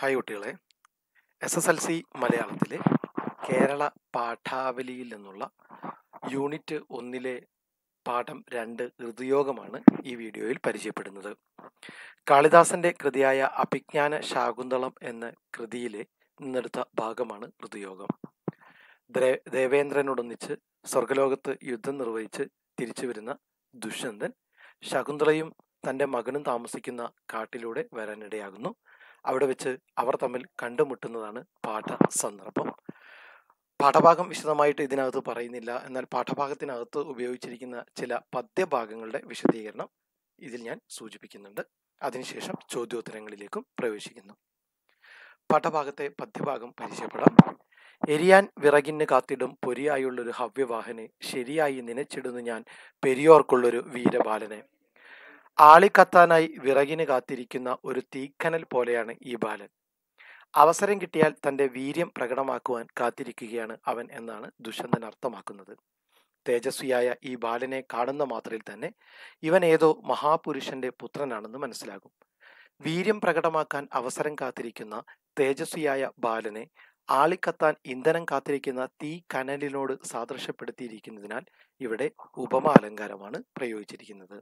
hi കുട്ടികളെ S S L C മലയാളത്തിലെ കേരള പാഠാവലിയിൽ നിന്നുള്ള യൂണിറ്റ് ഒന്നിലെ പാഠം രണ്ട് ഋതുയോഗമാണ് ഈ വീഡിയോയിൽ പരിചയപ്പെടുന്നത് കാളിദാസന്റെ കൃതിയായ അഭിജ്ഞാന ശാകുന്തളം എന്ന കൃതിയിലെ നിന്നെടുത്ത ഭാഗമാണ് ഋതുയോഗം ദ്രേ- ദേവേന്ദ്രനോടൊന്നിച്ച് സ്വർഗലോകത്ത് യുദ്ധം നിർവഹിച്ച് തിരിച്ചു വരുന്ന ദുഷ്യന്തൻ ശകുന്തളയും തന്റെ മകനും താമസിക്കുന്ന കാട്ടിലൂടെ വരാനിടയാകുന്നു അവിടെ വെച്ച് അവർ തമ്മിൽ കണ്ടുമുട്ടുന്നതാണ് പാഠ സന്ദർഭം പാഠഭാഗം വിശദമായിട്ട് ഇതിനകത്ത് പറയുന്നില്ല എന്നാൽ പാഠഭാഗത്തിനകത്ത് ഉപയോഗിച്ചിരിക്കുന്ന ചില പദ്യഭാഗങ്ങളുടെ വിശദീകരണം ഇതിൽ ഞാൻ സൂചിപ്പിക്കുന്നുണ്ട് അതിനുശേഷം ചോദ്യോത്തരങ്ങളിലേക്കും പ്രവേശിക്കുന്നു പാഠഭാഗത്തെ പദ്യഭാഗം പരിചയപ്പെടാം എരിയാൻ വിറകിന് കാത്തിടും പൊരിയായുള്ളൊരു ഹവ്യവാഹനെ ശരിയായി നനച്ചിടുന്നു ഞാൻ പെരിയോർക്കുള്ളൊരു വീരബാലനെ ആളിക്കത്താനായി വിറകിന് കാത്തിരിക്കുന്ന ഒരു തീക്കനൽ പോലെയാണ് ഈ ബാലൻ അവസരം കിട്ടിയാൽ തന്റെ വീര്യം പ്രകടമാക്കുവാൻ കാത്തിരിക്കുകയാണ് അവൻ എന്നാണ് ദുഷ്യന്തൻ അർത്ഥമാക്കുന്നത് തേജസ്വിയായ ഈ ബാലനെ കാണുന്ന മാത്രയിൽ തന്നെ ഇവൻ ഏതോ മഹാപുരുഷന്റെ പുത്രനാണെന്ന് മനസ്സിലാകും വീര്യം പ്രകടമാക്കാൻ അവസരം കാത്തിരിക്കുന്ന തേജസ്വിയായ ബാലനെ ആളിക്കത്താൻ ഇന്ധനം കാത്തിരിക്കുന്ന തീ കനലിനോട് സാദൃശ്യപ്പെടുത്തിയിരിക്കുന്നതിനാൽ ഇവിടെ ഉപമ അലങ്കാരമാണ് പ്രയോഗിച്ചിരിക്കുന്നത്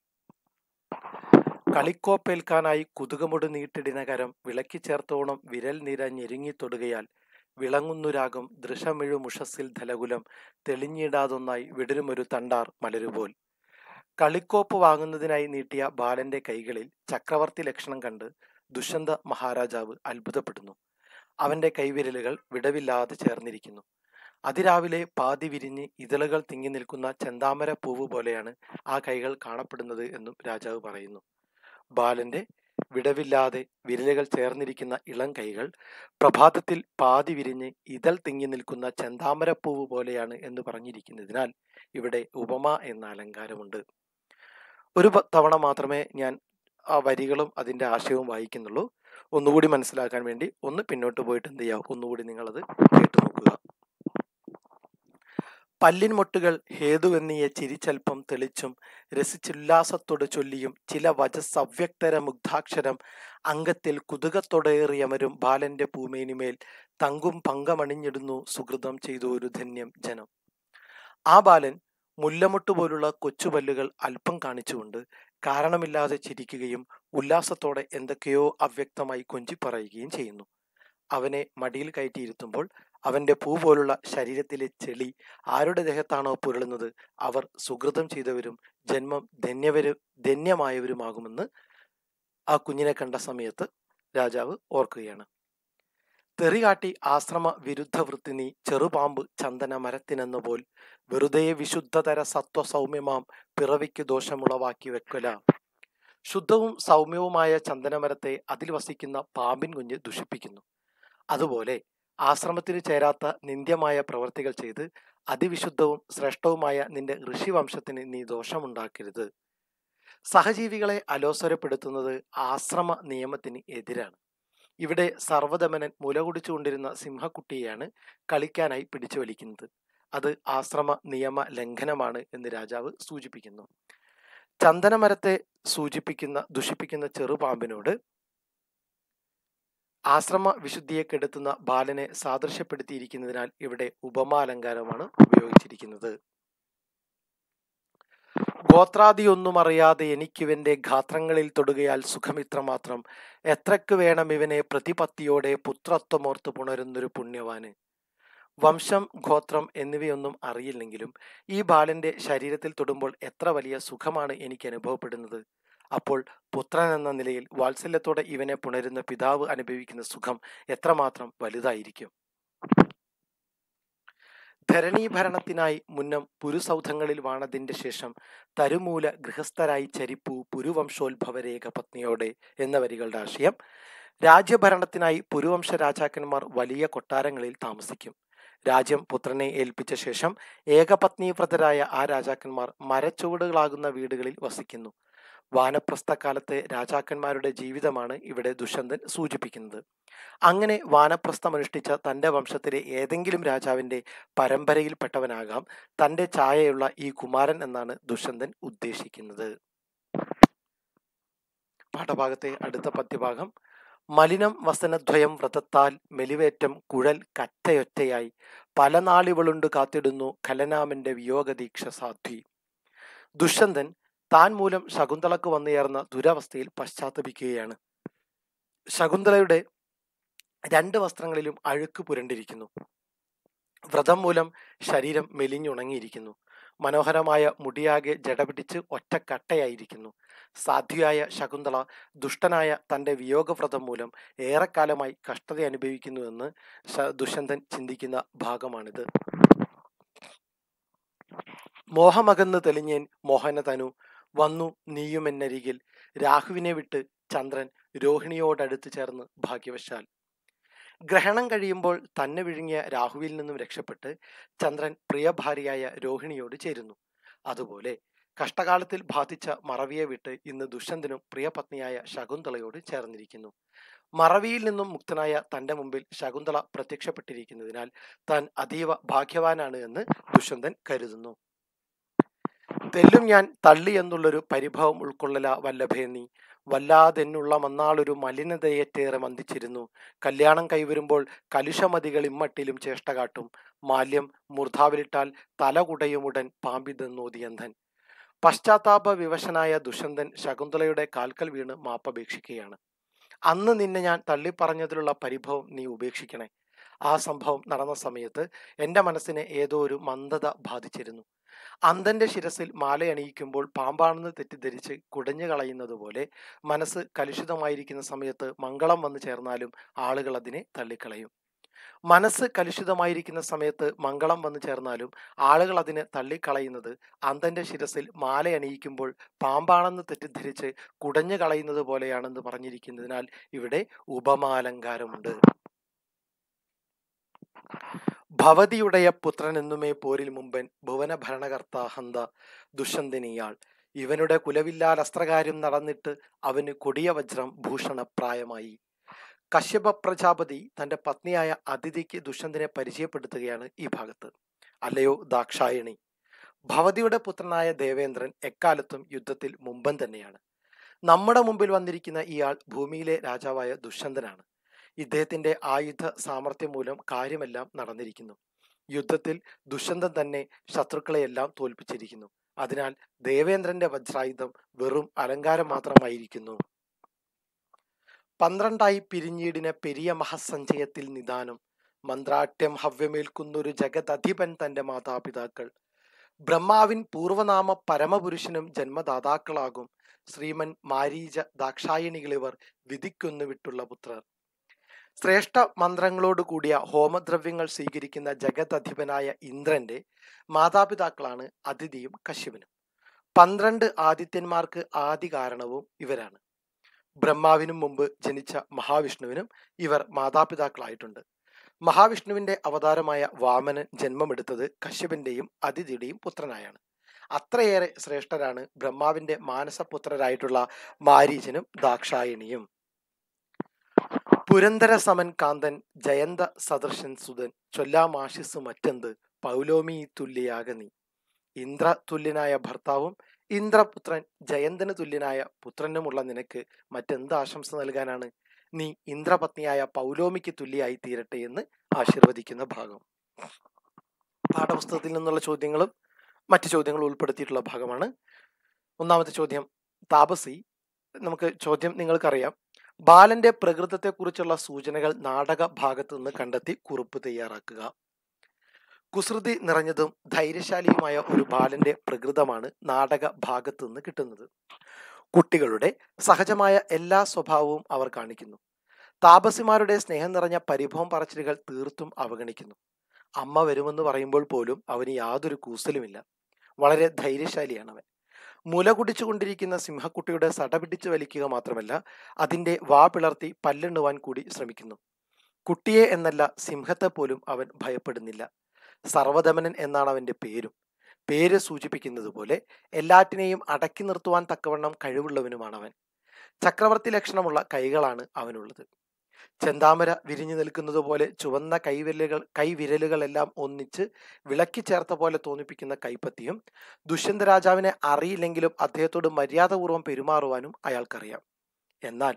കളിക്കോപ്പേൽക്കാനായി കുതുകമുട് നീട്ടിടിനകരം വിളക്കി ചേർത്തോണം വിരൽ നിര ഞെരുങ്ങിത്തൊടുകയാൽ വിളങ്ങുന്നുരാഗം ദൃശമിഴുമുഷസ്സിൽ ധലകുലം തെളിഞ്ഞിടാതൊന്നായി വിടരുമൊരു തണ്ടാർ മലരുപോൽ കളിക്കോപ്പ് വാങ്ങുന്നതിനായി നീട്ടിയ ബാലന്റെ കൈകളിൽ ചക്രവർത്തി ലക്ഷണം കണ്ട് ദുഷ്യന്ത മഹാരാജാവ് അത്ഭുതപ്പെടുന്നു അവന്റെ കൈവിരലുകൾ വിടവില്ലാതെ ചേർന്നിരിക്കുന്നു അതിരാവിലെ പാതി വിരിഞ്ഞ് ഇതളുകൾ തിങ്ങി നിൽക്കുന്ന ചെന്താമര പൂവ് പോലെയാണ് ആ കൈകൾ കാണപ്പെടുന്നത് എന്നും രാജാവ് പറയുന്നു ബാലന്റെ വിടവില്ലാതെ വിരലുകൾ ചേർന്നിരിക്കുന്ന ഇളം കൈകൾ പ്രഭാതത്തിൽ പാതി വിരിഞ്ഞ് ഇതൾ തിങ്ങി നിൽക്കുന്ന ചെന്താമരപ്പൂവ് പോലെയാണ് എന്ന് പറഞ്ഞിരിക്കുന്നതിനാൽ ഇവിടെ ഉപമ എന്ന അലങ്കാരമുണ്ട് ഒരു പ- തവണ മാത്രമേ ഞാൻ ആ വരികളും അതിന്റെ ആശയവും വായിക്കുന്നുള്ളൂ ഒന്നുകൂടി മനസ്സിലാക്കാൻ വേണ്ടി ഒന്ന് പിന്നോട്ട് പോയിട്ട് എന്ത് ചെയ്യാം ഒന്നുകൂടി നിങ്ങളത് കേട്ടു നോക്കുക പല്ലിൻ മൊട്ടുകൾ ഹേതുവെന്നിയ ചിരിച്ചൽപ്പം തെളിച്ചും രസിച്ചുല്ലാസത്തോട് ചൊല്ലിയും ചില വചസ് അവ്യക്തര മുഗ്ധാക്ഷരം അംഗത്തിൽ കുതുകത്തോടേറിയമരും ബാലന്റെ പൂമേനിമേൽ തങ്കും പങ്കമണിഞ്ഞിടുന്നു സുഹൃതം ചെയ്തു ഒരു ധന്യം ജനം ആ ബാലൻ മുല്ലമുട്ട് പോലുള്ള കൊച്ചുപല്ലുകൾ അല്പം കാണിച്ചുകൊണ്ട് കാരണമില്ലാതെ ചിരിക്കുകയും ഉല്ലാസത്തോടെ എന്തൊക്കെയോ അവ്യക്തമായി കൊഞ്ചിപ്പറയുകയും ചെയ്യുന്നു അവനെ മടിയിൽ കയറ്റിയിരുത്തുമ്പോൾ അവന്റെ പൂ പോലുള്ള ശരീരത്തിലെ ചെളി ആരുടെ ദേഹത്താണോ പുരളുന്നത് അവർ സുഹൃതം ചെയ്തവരും ജന്മം ധന്യവരും ധന്യമായവരുമാകുമെന്ന് ആ കുഞ്ഞിനെ കണ്ട സമയത്ത് രാജാവ് ഓർക്കുകയാണ് തെറികാട്ടി ആശ്രമ വിരുദ്ധ വൃത്തി നീ ചെറുപാമ്പ് ചന്ദന മരത്തിനെന്ന പോൽ വെറുതെ വിശുദ്ധതര സത്വ സൗമ്യമാം പിറവിക്ക് ദോഷമുളവാക്കി വെക്കല ശുദ്ധവും സൗമ്യവുമായ ചന്ദനമരത്തെ അതിൽ വസിക്കുന്ന പാമ്പിൻ കുഞ്ഞ് ദുഷിപ്പിക്കുന്നു അതുപോലെ ആശ്രമത്തിന് ചേരാത്ത നിന്ദ്യമായ പ്രവർത്തികൾ ചെയ്ത് അതിവിശുദ്ധവും ശ്രേഷ്ഠവുമായ നിന്റെ ഋഷിവംശത്തിന് നീ ദോഷമുണ്ടാക്കരുത് സഹജീവികളെ അലോസരപ്പെടുത്തുന്നത് ആശ്രമ നിയമത്തിന് എതിരാണ് ഇവിടെ സർവദമനൻ മുലകുടിച്ചുകൊണ്ടിരുന്ന സിംഹക്കുട്ടിയെയാണ് കളിക്കാനായി പിടിച്ചു വലിക്കുന്നത് അത് ആശ്രമ നിയമ ലംഘനമാണ് എന്ന് രാജാവ് സൂചിപ്പിക്കുന്നു ചന്ദനമരത്തെ സൂചിപ്പിക്കുന്ന ദുഷിപ്പിക്കുന്ന ചെറുപാമ്പിനോട് ആശ്രമ വിശുദ്ധിയെ കെടുത്തുന്ന ബാലനെ സാദൃശ്യപ്പെടുത്തിയിരിക്കുന്നതിനാൽ ഇവിടെ ഉപമാലങ്കാരമാണ് ഉപയോഗിച്ചിരിക്കുന്നത് ഗോത്രാദിയൊന്നും അറിയാതെ എനിക്കിവന്റെ ഗാത്രങ്ങളിൽ തൊടുകയാൽ സുഖമിത്രമാത്രം എത്രക്ക് വേണം ഇവനെ പ്രതിപത്തിയോടെ പുത്രത്വമോർത്ത് പുണരുന്നൊരു പുണ്യവാന് വംശം ഗോത്രം എന്നിവയൊന്നും അറിയില്ലെങ്കിലും ഈ ബാലന്റെ ശരീരത്തിൽ തൊടുമ്പോൾ എത്ര വലിയ സുഖമാണ് എനിക്ക് അനുഭവപ്പെടുന്നത് അപ്പോൾ പുത്രൻ എന്ന നിലയിൽ വാത്സല്യത്തോടെ ഇവനെ പുണരുന്ന പിതാവ് അനുഭവിക്കുന്ന സുഖം എത്രമാത്രം വലുതായിരിക്കും ധരണീഭരണത്തിനായി മുന്നം പുരുസൗധങ്ങളിൽ വാണതിന്റെ ശേഷം തരുമൂല ഗൃഹസ്ഥരായി ചരിപ്പു പുരുവംശോത്ഭവരേഖ പത്നിയോടെ എന്ന വരികളുടെ ആശയം രാജ്യഭരണത്തിനായി പുരുവംശ രാജാക്കന്മാർ വലിയ കൊട്ടാരങ്ങളിൽ താമസിക്കും രാജ്യം പുത്രനെ ഏൽപ്പിച്ച ശേഷം ഏകപത്നീവ്രതരായ ആ രാജാക്കന്മാർ മരച്ചുവടുകളാകുന്ന വീടുകളിൽ വസിക്കുന്നു വാനപ്രസ്ഥകാലത്തെ രാജാക്കന്മാരുടെ ജീവിതമാണ് ഇവിടെ ദുഷ്യന്തൻ സൂചിപ്പിക്കുന്നത് അങ്ങനെ വാനപ്രസ്ഥം അനുഷ്ഠിച്ച തന്റെ വംശത്തിലെ ഏതെങ്കിലും രാജാവിന്റെ പരമ്പരയിൽപ്പെട്ടവനാകാം തന്റെ ഛായയുള്ള ഈ കുമാരൻ എന്നാണ് ദുഷ്യന്തൻ ഉദ്ദേശിക്കുന്നത് പാഠഭാഗത്തെ അടുത്ത പദ്യഭാഗം മലിനം വസനദ്വയം വ്രതത്താൽ മെലിവേറ്റം കുഴൽ കറ്റയൊറ്റയായി പല നാളിവളുണ്ട് കാത്തിടുന്നു കലനാമന്റെ വിയോഗദീക്ഷ സാധ്വി ദുഷ്യന്തൻ താൻ മൂലം ശകുന്തളക്ക് വന്നുചേർന്ന ദുരവസ്ഥയിൽ പശ്ചാത്തപിക്കുകയാണ് ശകുന്തളയുടെ രണ്ട് വസ്ത്രങ്ങളിലും അഴുക്ക് പുരണ്ടിരിക്കുന്നു വ്രതം മൂലം ശരീരം മെലിഞ്ഞുണങ്ങിയിരിക്കുന്നു മനോഹരമായ മുടിയാകെ ജടപിടിച്ച് ഒറ്റക്കട്ടയായിരിക്കുന്നു സാധ്വിയായ ശകുന്തള ദുഷ്ടനായ തൻ്റെ വിയോഗവ്രതം മൂലം ഏറെക്കാലമായി കഷ്ടത അനുഭവിക്കുന്നുവെന്ന് ശ- ദുഷ്യന്തൻ ചിന്തിക്കുന്ന ഭാഗമാണിത് മോഹമകന്ന് തെളിഞ്ഞേൻ മോഹനതനു വന്നു നീയുമെന്നരികിൽ രാഹുവിനെ വിട്ട് ചന്ദ്രൻ രോഹിണിയോടടുത്ത് ചേർന്ന് ഭാഗ്യവശാൽ ഗ്രഹണം കഴിയുമ്പോൾ തന്നെ വിഴുങ്ങിയ രാഹുവിൽ നിന്നും രക്ഷപ്പെട്ട് ചന്ദ്രൻ പ്രിയഭാര്യയായ രോഹിണിയോട് ചേരുന്നു അതുപോലെ കഷ്ടകാലത്തിൽ ബാധിച്ച മറവിയെ വിട്ട് ഇന്ന് ദുഷ്യന്തനും പ്രിയപത്നിയായ ശകുന്തളയോട് ചേർന്നിരിക്കുന്നു മറവിയിൽ നിന്നും മുക്തനായ തന്റെ മുമ്പിൽ ശകുന്തള പ്രത്യക്ഷപ്പെട്ടിരിക്കുന്നതിനാൽ താൻ അതീവ ഭാഗ്യവാനാണ് എന്ന് ദുഷ്യന്തൻ കരുതുന്നു തെല്ലും ഞാൻ തള്ളി എന്നുള്ളൊരു പരിഭവം ഉൾക്കൊള്ളല വല്ലഭേ നീ വല്ലാതെന്നുള്ള മന്നാളൊരു മലിനതയേറ്റേറെ മന്ദിച്ചിരുന്നു കല്യാണം കൈവരുമ്പോൾ കലുഷമതികൾ ഇമ്മട്ടിലും ചേഷ്ട കാട്ടും മാല്യം മൂർധാവിലിട്ടാൽ തലകുടയുമുടൻ പാമ്പിതെന്നോതിയന്ധൻ പശ്ചാത്താപ വിവശനായ ദുഷ്യന്തൻ ശകുന്തളയുടെ കാൽക്കൽ വീണ് മാപ്പപേക്ഷിക്കുകയാണ് അന്ന് നിന്നെ ഞാൻ തള്ളിപ്പറഞ്ഞതിലുള്ള പരിഭവം നീ ഉപേക്ഷിക്കണേ ആ സംഭവം നടന്ന സമയത്ത് എൻ്റെ മനസ്സിനെ ഏതോ ഒരു മന്ദത ബാധിച്ചിരുന്നു അന്ധന്റെ ശിരസിൽ മാലയണിയിക്കുമ്പോൾ പാമ്പാണെന്ന് തെറ്റിദ്ധരിച്ച് കുടഞ്ഞു കളയുന്നത് പോലെ മനസ്സ് കലുഷിതമായിരിക്കുന്ന സമയത്ത് മംഗളം വന്നു ചേർന്നാലും ആളുകൾ അതിനെ തള്ളിക്കളയും മനസ്സ് കലുഷിതമായിരിക്കുന്ന സമയത്ത് മംഗളം വന്നു ചേർന്നാലും ആളുകൾ അതിനെ തള്ളിക്കളയുന്നത് അന്ധന്റെ ശിരസിൽ മാലയണിയിക്കുമ്പോൾ പാമ്പാണെന്ന് തെറ്റിദ്ധരിച്ച് കുടഞ്ഞു കളയുന്നത് പോലെയാണെന്ന് പറഞ്ഞിരിക്കുന്നതിനാൽ ഇവിടെ ഉപമാലങ്കാരമുണ്ട് ഭവതിയുടയ പുത്രനെന്നുമേ പോരിൽ മുമ്പൻ ഭുവന ഭരണകർത്ത ഹന്ത ദുഷ്യന്തനിയാൾ ഇവനുടെ കുലവില്ലാൽ അസ്ത്രകാര്യം നടന്നിട്ട് അവന് കൊടിയ വജ്രം ഭൂഷണപ്രായമായി കശ്യപ പ്രജാപതി തന്റെ പത്നിയായ അതിഥിക്ക് ദുഷ്യന്തനെ പരിചയപ്പെടുത്തുകയാണ് ഈ ഭാഗത്ത് അല്ലയോ ദാക്ഷായണി ഭവതിയുടെ പുത്രനായ ദേവേന്ദ്രൻ എക്കാലത്തും യുദ്ധത്തിൽ മുമ്പൻ തന്നെയാണ് നമ്മുടെ മുമ്പിൽ വന്നിരിക്കുന്ന ഇയാൾ ഭൂമിയിലെ രാജാവായ ദുഷ്യന്തനാണ് ഇദ്ദേഹത്തിന്റെ ആയുധ സാമർഥ്യം മൂലം കാര്യമെല്ലാം നടന്നിരിക്കുന്നു യുദ്ധത്തിൽ ദുഷ്യന്തൻ തന്നെ ശത്രുക്കളെയെല്ലാം തോൽപ്പിച്ചിരിക്കുന്നു അതിനാൽ ദേവേന്ദ്രന്റെ വജ്രായുധം വെറും അലങ്കാരം മാത്രമായിരിക്കുന്നു പന്ത്രണ്ടായി പിരിഞ്ഞീടിന പെരിയ മഹസഞ്ചയത്തിൽ നിദാനം മന്ത്രാട്യം ഹവ്യമേൽക്കുന്നൊരു ജഗദധിപൻ തന്റെ മാതാപിതാക്കൾ ബ്രഹ്മാവിൻ പൂർവനാമ പരമപുരുഷനും ജന്മദാതാക്കളാകും ശ്രീമൻ മാരീജ ദാക്ഷായണികളിവർ വിധിക്കൊന്നു വിട്ടുള്ള പുത്രർ ശ്രേഷ്ഠ മന്ത്രങ്ങളോട് കൂടിയ ഹോമദ്രവ്യങ്ങൾ സ്വീകരിക്കുന്ന ജഗതധിപനായ ഇന്ദ്രന്റെ മാതാപിതാക്കളാണ് അതിഥിയും കശ്യപനും പന്ത്രണ്ട് ആദിത്യന്മാർക്ക് ആദി കാരണവും ഇവരാണ് ബ്രഹ്മാവിനും മുമ്പ് ജനിച്ച മഹാവിഷ്ണുവിനും ഇവർ മാതാപിതാക്കളായിട്ടുണ്ട് മഹാവിഷ്ണുവിന്റെ അവതാരമായ വാമനൻ ജന്മമെടുത്തത് കശ്യപന്റെയും അതിഥിയുടെയും പുത്രനായാണ് അത്രയേറെ ശ്രേഷ്ഠരാണ് ബ്രഹ്മാവിന്റെ മാനസപുത്രരായിട്ടുള്ള മാരീചനും ദാക്ഷായണിയും പുരന്തര സമൻ കാന്തൻ ജയന്ത സദർശൻ സുതൻ ചൊല്ലാമാശിസ് മറ്റെന്ത് പൗലോമി തുല്യയാക നീ ഇന്ദ്ര തുല്യനായ ഭർത്താവും ഇന്ദ്രപുത്രൻ ജയന്തന് തുല്യനായ പുത്രനുമുള്ള നിനക്ക് മറ്റെന്ത് ആശംസ നൽകാനാണ് നീ ഇന്ദ്രപത്നിയായ പൗലോമിക്ക് തുല്യായി തീരട്ടെ എന്ന് ആശീർവദിക്കുന്ന ഭാഗം പാഠപുസ്തകത്തിൽ നിന്നുള്ള ചോദ്യങ്ങളും മറ്റു ചോദ്യങ്ങളും ഉൾപ്പെടുത്തിയിട്ടുള്ള ഭാഗമാണ് ഒന്നാമത്തെ ചോദ്യം താപസി നമുക്ക് ചോദ്യം നിങ്ങൾക്കറിയാം ബാലന്റെ പ്രകൃതത്തെക്കുറിച്ചുള്ള സൂചനകൾ നാടക ഭാഗത്തു നിന്ന് കണ്ടെത്തി കുറിപ്പ് തയ്യാറാക്കുക കുസൃതി നിറഞ്ഞതും ധൈര്യശാലിയുമായ ഒരു ബാലന്റെ പ്രകൃതമാണ് നാടക ഭാഗത്തു നിന്ന് കിട്ടുന്നത് കുട്ടികളുടെ സഹജമായ എല്ലാ സ്വഭാവവും അവർ കാണിക്കുന്നു താപസിമാരുടെ സ്നേഹം നിറഞ്ഞ പരിഭവം പറച്ചിലുകൾ തീർത്തും അവഗണിക്കുന്നു അമ്മ വരുമെന്ന് പറയുമ്പോൾ പോലും അവന് യാതൊരു കൂസലുമില്ല വളരെ ധൈര്യശാലിയാണ് അവൻ മുല കുടിച്ചുകൊണ്ടിരിക്കുന്ന സിംഹക്കുട്ടിയുടെ സട പിടിച്ചു വലിക്കുക മാത്രമല്ല അതിന്റെ വാ പിളർത്തി പല്ലെണ്ണുവാൻ കൂടി ശ്രമിക്കുന്നു കുട്ടിയെ എന്നല്ല സിംഹത്തെ പോലും അവൻ ഭയപ്പെടുന്നില്ല സർവദമനൻ എന്നാണ് അവന്റെ പേരും പേര് സൂചിപ്പിക്കുന്നത് പോലെ എല്ലാറ്റിനെയും അടക്കി നിർത്തുവാൻ തക്കവണ്ണം കഴിവുള്ളവനുമാണ് അവൻ ചക്രവർത്തി ലക്ഷണമുള്ള കൈകളാണ് അവനുള്ളത് ചെന്താമര വിരിഞ്ഞു നിൽക്കുന്നത് പോലെ ചുവന്ന കൈവിരലുകൾ കൈവിരലുകളെല്ലാം ഒന്നിച്ച് വിളക്കി ചേർത്ത പോലെ തോന്നിപ്പിക്കുന്ന കൈപ്പത്തിയും ദുഷ്യന്ത രാജാവിനെ അറിയില്ലെങ്കിലും അദ്ദേഹത്തോട് മര്യാദപൂർവ്വം പെരുമാറുവാനും അയാൾക്കറിയാം എന്നാൽ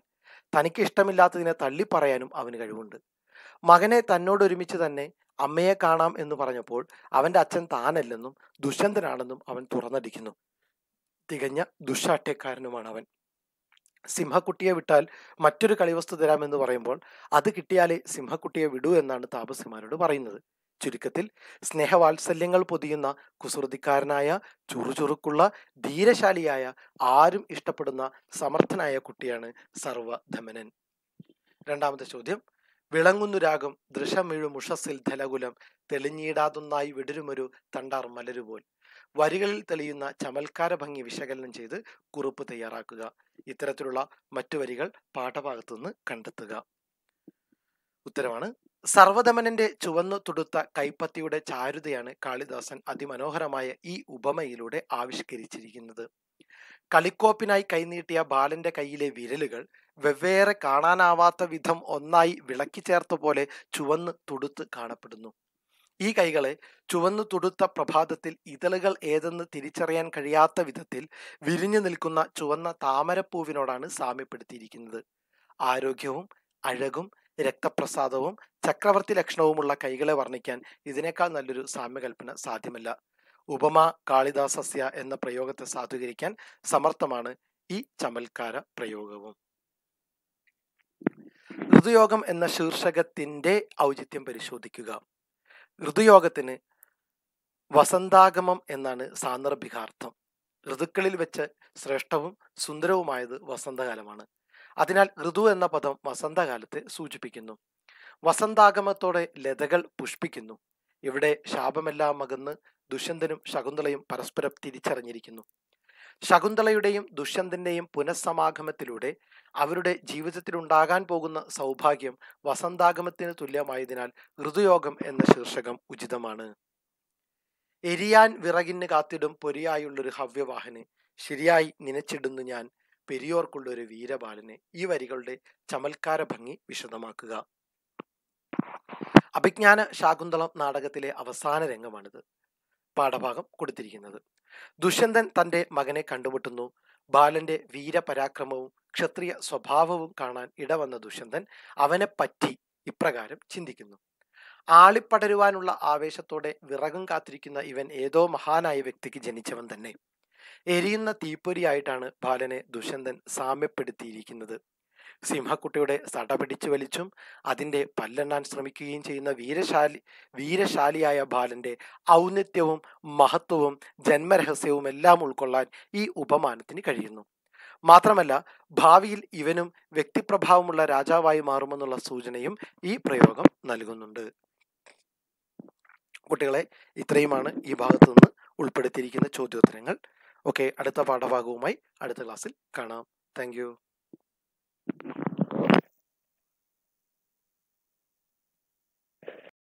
തനിക്ക് ഇഷ്ടമില്ലാത്തതിനെ തള്ളിപ്പറയാനും അവന് കഴിവുണ്ട് മകനെ തന്നോടൊരുമിച്ച് തന്നെ അമ്മയെ കാണാം എന്ന് പറഞ്ഞപ്പോൾ അവന്റെ അച്ഛൻ താനല്ലെന്നും ദുഷ്യന്തനാണെന്നും അവൻ തുറന്നടിക്കുന്നു തികഞ്ഞ ദുശാഠ്യക്കാരനുമാണ് അവൻ സിംഹക്കുട്ടിയെ വിട്ടാൽ മറ്റൊരു കളിവസ്തു തരാമെന്ന് പറയുമ്പോൾ അത് കിട്ടിയാലേ സിംഹക്കുട്ടിയെ വിടൂ എന്നാണ് താപസിമാരോട് പറയുന്നത് ചുരുക്കത്തിൽ സ്നേഹവാത്സല്യങ്ങൾ പൊതിയുന്ന കുസൃതിക്കാരനായ ചുറുചുറുക്കുള്ള ധീരശാലിയായ ആരും ഇഷ്ടപ്പെടുന്ന സമർത്ഥനായ കുട്ടിയാണ് സർവധമനൻ രണ്ടാമത്തെ ചോദ്യം വിളങ്ങുന്നു രാഗം ദൃശമിഴുമുഷസിൽ ധലകുലം തെളിഞ്ഞിടാതൊന്നായി വിടരുമൊരു തണ്ടാർ മലരുപോൽ വരികളിൽ തെളിയുന്ന ചമൽക്കാര ഭംഗി വിശകലനം ചെയ്ത് കുറിപ്പ് തയ്യാറാക്കുക ഇത്തരത്തിലുള്ള മറ്റു വരികൾ പാഠഭാഗത്തു നിന്ന് കണ്ടെത്തുക ഉത്തരമാണ് സർവദമനന്റെ ചുവന്നു തുടുത്ത കൈപ്പത്തിയുടെ ചാരുതയാണ് കാളിദാസൻ അതിമനോഹരമായ ഈ ഉപമയിലൂടെ ആവിഷ്കരിച്ചിരിക്കുന്നത് കളിക്കോപ്പിനായി കൈനീട്ടിയ ബാലന്റെ കയ്യിലെ വിരലുകൾ വെവ്വേറെ കാണാനാവാത്ത വിധം ഒന്നായി വിളക്കി ചേർത്ത പോലെ ചുവന്ന് തുടുത്ത് കാണപ്പെടുന്നു ഈ കൈകളെ ചുവന്നു തുടുത്ത പ്രഭാതത്തിൽ ഇതളുകൾ ഏതെന്ന് തിരിച്ചറിയാൻ കഴിയാത്ത വിധത്തിൽ വിരിഞ്ഞു നിൽക്കുന്ന ചുവന്ന താമരപ്പൂവിനോടാണ് സാമ്യപ്പെടുത്തിയിരിക്കുന്നത് ആരോഗ്യവും അഴകും രക്തപ്രസാദവും ചക്രവർത്തി ലക്ഷണവുമുള്ള കൈകളെ വർണ്ണിക്കാൻ ഇതിനേക്കാൾ നല്ലൊരു സാമ്യകൽപ്പന സാധ്യമല്ല ഉപമ കാളിദാസസ്യ എന്ന പ്രയോഗത്തെ സാധൂകരിക്കാൻ സമർത്ഥമാണ് ഈ ചമൽക്കാര പ്രയോഗവും ഋതുയോഗം എന്ന ശീർഷകത്തിന്റെ ഔചിത്യം പരിശോധിക്കുക ഋതുയോഗത്തിന് വസന്താഗമം എന്നാണ് സാന്ദർഭികാർത്ഥം ഋതുക്കളിൽ വെച്ച് ശ്രേഷ്ഠവും സുന്ദരവുമായത് വസന്തകാലമാണ് അതിനാൽ ഋതു എന്ന പദം വസന്തകാലത്തെ സൂചിപ്പിക്കുന്നു വസന്താഗമത്തോടെ ലതകൾ പുഷ്പിക്കുന്നു ഇവിടെ ശാപമെല്ലാം മകന്ന് ദുഷ്യന്തനും ശകുന്തളയും പരസ്പരം തിരിച്ചറിഞ്ഞിരിക്കുന്നു ശകുന്തളയുടെയും ദുഷ്യന്തന്റെയും പുനഃസമാഗമത്തിലൂടെ അവരുടെ ജീവിതത്തിലുണ്ടാകാൻ പോകുന്ന സൗഭാഗ്യം വസന്താഗമത്തിന് തുല്യമായതിനാൽ ഋതുയോഗം എന്ന ശീർഷകം ഉചിതമാണ് എരിയാൻ വിറകിന് കാത്തിടും പൊരിയായുള്ളൊരു ഹവ്യവാഹന് ശരിയായി നനച്ചിടുന്നു ഞാൻ പെരിയോർക്കുള്ളൊരു വീരബാലന് ഈ വരികളുടെ ചമൽക്കാര ഭംഗി വിശദമാക്കുക അഭിജ്ഞാന ശാകുന്തളം നാടകത്തിലെ അവസാന രംഗമാണിത് പാഠഭാഗം കൊടുത്തിരിക്കുന്നത് ദുഷ്യന്തൻ തന്റെ മകനെ കണ്ടുമുട്ടുന്നു ബാലന്റെ വീരപരാക്രമവും ക്ഷത്രിയ സ്വഭാവവും കാണാൻ ഇടവന്ന ദുഷ്യന്തൻ അവനെ പറ്റി ഇപ്രകാരം ചിന്തിക്കുന്നു ആളിപ്പടരുവാനുള്ള ആവേശത്തോടെ വിറകും കാത്തിരിക്കുന്ന ഇവൻ ഏതോ മഹാനായ വ്യക്തിക്ക് ജനിച്ചവൻ തന്നെ എരിയുന്ന തീപ്പൊരിയായിട്ടാണ് ബാലനെ ദുഷ്യന്തൻ സാമ്യപ്പെടുത്തിയിരിക്കുന്നത് സിംഹക്കുട്ടിയുടെ സട പിടിച്ചു വലിച്ചും അതിന്റെ പല്ലെണ്ണാൻ ശ്രമിക്കുകയും ചെയ്യുന്ന വീരശാലി വീരശാലിയായ ബാലന്റെ ഔന്നിത്യവും മഹത്വവും ജന്മരഹസ്യവും എല്ലാം ഉൾക്കൊള്ളാൻ ഈ ഉപമാനത്തിന് കഴിയുന്നു മാത്രമല്ല ഭാവിയിൽ ഇവനും വ്യക്തിപ്രഭാവമുള്ള രാജാവായി മാറുമെന്നുള്ള സൂചനയും ഈ പ്രയോഗം നൽകുന്നുണ്ട് കുട്ടികളെ ഇത്രയുമാണ് ഈ ഭാഗത്തു നിന്ന് ഉൾപ്പെടുത്തിയിരിക്കുന്ന ചോദ്യോത്തരങ്ങൾ ഓക്കെ അടുത്ത പാഠഭാഗവുമായി അടുത്ത ക്ലാസ്സിൽ കാണാം താങ്ക്